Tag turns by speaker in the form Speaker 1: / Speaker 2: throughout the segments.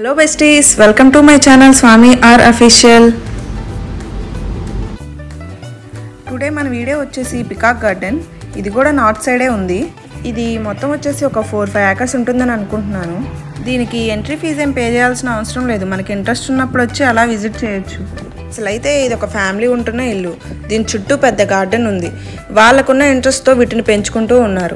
Speaker 1: hello besties welcome to my channel Swami R official today మన video వచ్చేసి peacock garden ఇది కూడా నార్త్ సైడే ఉంది ఇది మొత్తం వచ్చేసి ఒక ఫోర్ ఫైవ్ ఏకర్స్ ఉంటుందని అనుకుంటున్నాను దీనికి ఎంట్రీ ఫీజు ఏం పే చేయాల్సిన అవసరం లేదు మనకి ఇంట్రెస్ట్ ఉన్నప్పుడు వచ్చి అలా విజిట్ చేయొచ్చు అసలు అయితే ఇది ఒక ఫ్యామిలీ ఉంటున్న ఇల్లు దీని చుట్టూ పెద్ద గార్డెన్ ఉంది వాళ్ళకున్న ఇంట్రెస్ట్తో వీటిని పెంచుకుంటూ ఉన్నారు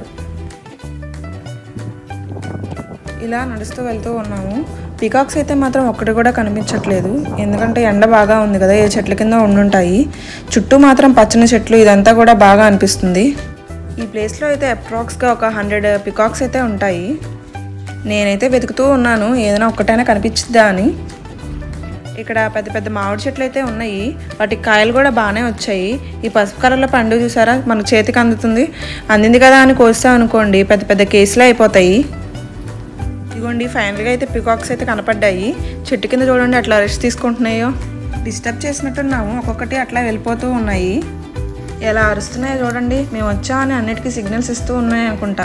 Speaker 1: ఇలా నడుస్తూ వెళ్తూ ఉన్నాము పికాక్స్ అయితే మాత్రం ఒక్కటి కూడా కనిపించట్లేదు ఎందుకంటే ఎండ బాగా ఉంది కదా ఏ చెట్ల కింద ఉండుంటాయి చుట్టూ మాత్రం పచ్చని చెట్లు ఇదంతా కూడా బాగా అనిపిస్తుంది ఈ ప్లేస్లో అయితే అప్రాక్స్గా ఒక హండ్రెడ్ పికాక్స్ అయితే ఉంటాయి నేనైతే వెతుకుతూ ఉన్నాను ఏదైనా ఒక్కటైనా కనిపించిద్దా అని ఇక్కడ పెద్ద పెద్ద మామిడి చెట్లు అయితే ఉన్నాయి వాటికి కాయలు కూడా బాగానే వచ్చాయి ఈ పసుపు కలర్లో పండు చూసారా మనకు చేతికి అందుతుంది అందింది కదా అని కోస్తాం అనుకోండి పెద్ద పెద్ద కేసులే అయిపోతాయి ఇదిగోండి ఫైనల్గా అయితే పికాక్స్ అయితే కనపడ్డాయి చెట్టు కింద చూడండి అట్లా రెస్ట్ తీసుకుంటున్నాయో డిస్టర్బ్ చేసినట్టున్నాము ఒక్కొక్కటి అట్లా వెళ్ళిపోతూ ఉన్నాయి ఎలా అరుస్తున్నాయో చూడండి మేము వచ్చామని అన్నిటికీ సిగ్నల్స్ ఇస్తూ ఉన్నాయి అనుకుంటా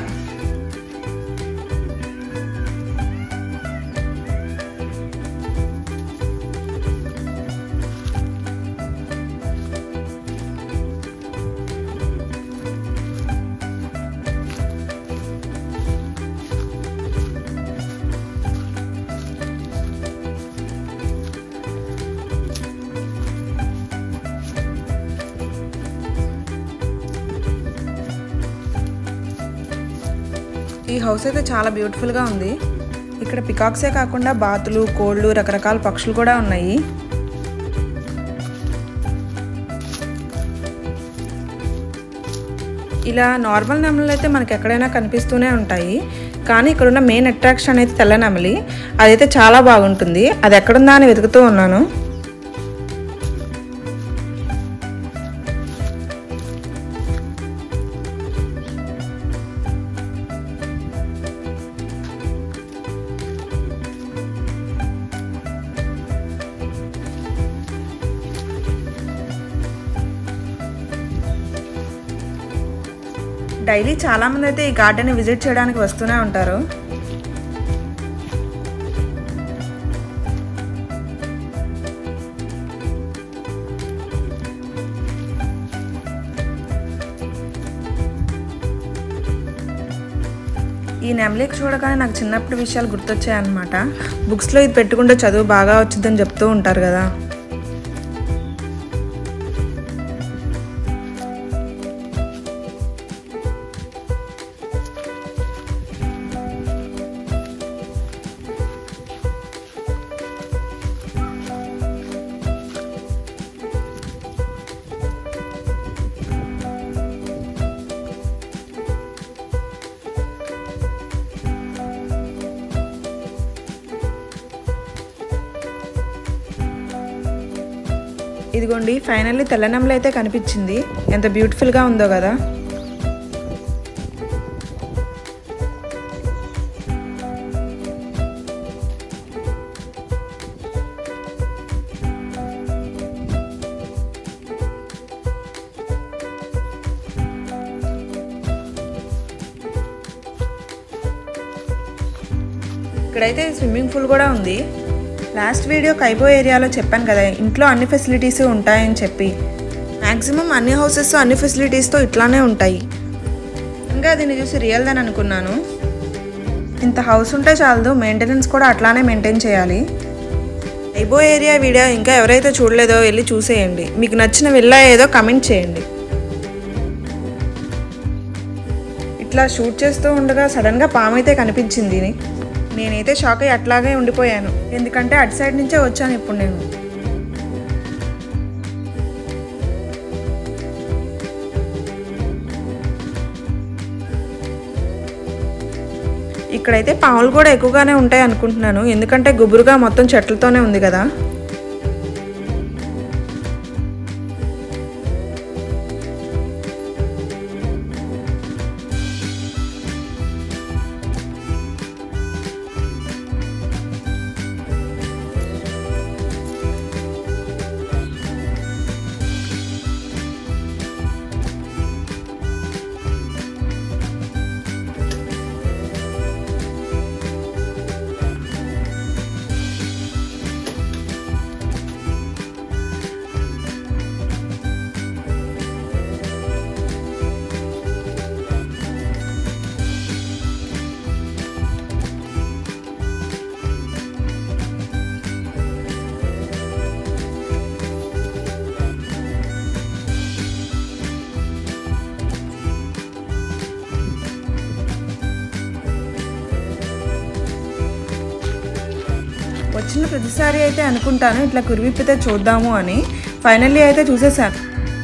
Speaker 1: ఈ హౌస్ అయితే చాలా బ్యూటిఫుల్గా ఉంది ఇక్కడ పికాక్సే కాకుండా బాతులు కోళ్ళు రకరకాల పక్షులు కూడా ఉన్నాయి ఇలా నార్మల్ నెమలు అయితే మనకి ఎక్కడైనా కనిపిస్తూనే ఉంటాయి కానీ ఇక్కడున్న మెయిన్ అట్రాక్షన్ అయితే తెల్ల నెమలి అదైతే చాలా బాగుంటుంది అది ఎక్కడుందా అని వెతుకుతూ ఉన్నాను డైలీ చాలా మంది అయితే ఈ గార్డెన్ విజిట్ చేయడానికి వస్తూనే ఉంటారు ఈ నెమలికి చూడగానే నాకు చిన్నప్పుడు విషయాలు గుర్తొచ్చాయన్నమాట బుక్స్లో ఇది పెట్టుకుంటే చదువు బాగా వచ్చిందని చెప్తూ ఉంటారు కదా ఇదిగోండి ఫైనల్లీ తెల్ల నెమలి అయితే కనిపించింది ఎంత బ్యూటిఫుల్గా ఉందో కదా ఇక్కడైతే స్విమ్మింగ్ పూల్ కూడా ఉంది లాస్ట్ వీడియో కైబో ఏరియాలో చెప్పాను కదా ఇంట్లో అన్ని ఫెసిలిటీస్ ఉంటాయని చెప్పి మ్యాక్సిమం అన్ని హౌసెస్ అన్ని ఫెసిలిటీస్తో ఇట్లానే ఉంటాయి ఇంకా దీన్ని చూసి రియల్ అని అనుకున్నాను ఇంత హౌస్ ఉంటే చాలదు మెయింటెనెన్స్ కూడా అట్లానే మెయింటైన్ చేయాలి కైబో ఏరియా వీడియో ఇంకా ఎవరైతే చూడలేదో వెళ్ళి చూసేయండి మీకు నచ్చిన విల్లా ఏదో కమెంట్ చేయండి ఇట్లా షూట్ చేస్తూ ఉండగా సడన్గా పాము అయితే కనిపించింది నేనైతే షాక్ అయ్యి అట్లాగే ఉండిపోయాను ఎందుకంటే అటు సైడ్ నుంచే వచ్చాను ఇప్పుడు నేను ఇక్కడైతే పాములు కూడా ఎక్కువగానే ఉంటాయి అనుకుంటున్నాను ఎందుకంటే గుబురుగా మొత్తం చెట్లతోనే ఉంది కదా వచ్చిన ప్రతిసారి అయితే అనుకుంటాను ఇట్లా కురివిప్పితే చూద్దాము అని ఫైనల్లీ అయితే చూసేసాను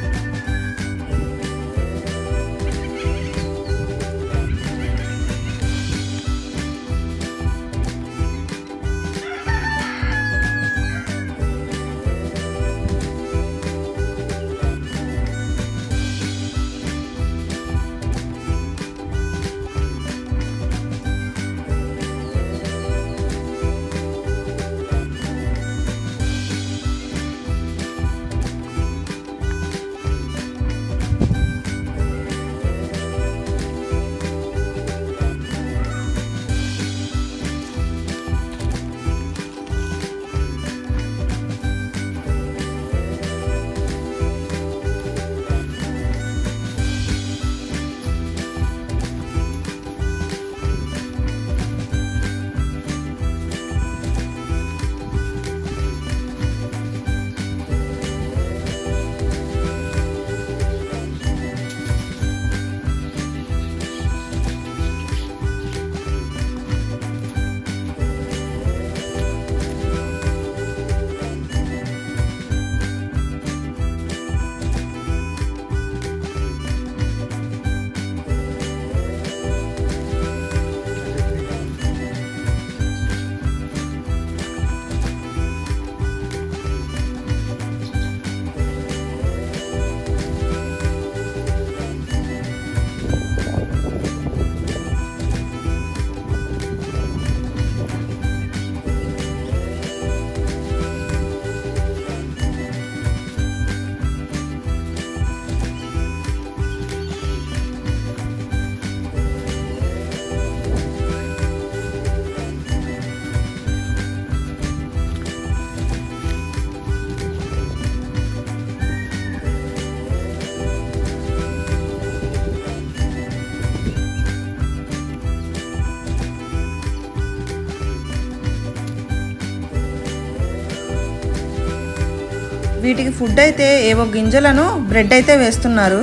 Speaker 1: వీటికి ఫుడ్ అయితే ఏవో గింజలను బ్రెడ్ అయితే వేస్తున్నారు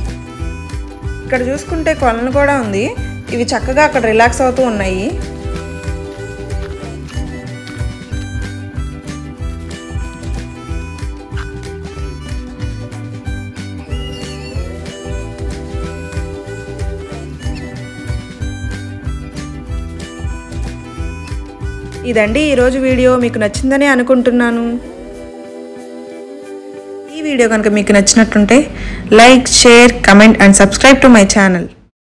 Speaker 1: ఇక్కడ చూసుకుంటే కొలను కూడా ఉంది ఇవి చక్కగా అక్కడ రిలాక్స్ అవుతూ ఉన్నాయి ఇదండి ఈరోజు వీడియో మీకు నచ్చిందని అనుకుంటున్నాను ఈ వీడియో కనుక మీకు నచ్చినట్టుంటే like share comment and subscribe to my channel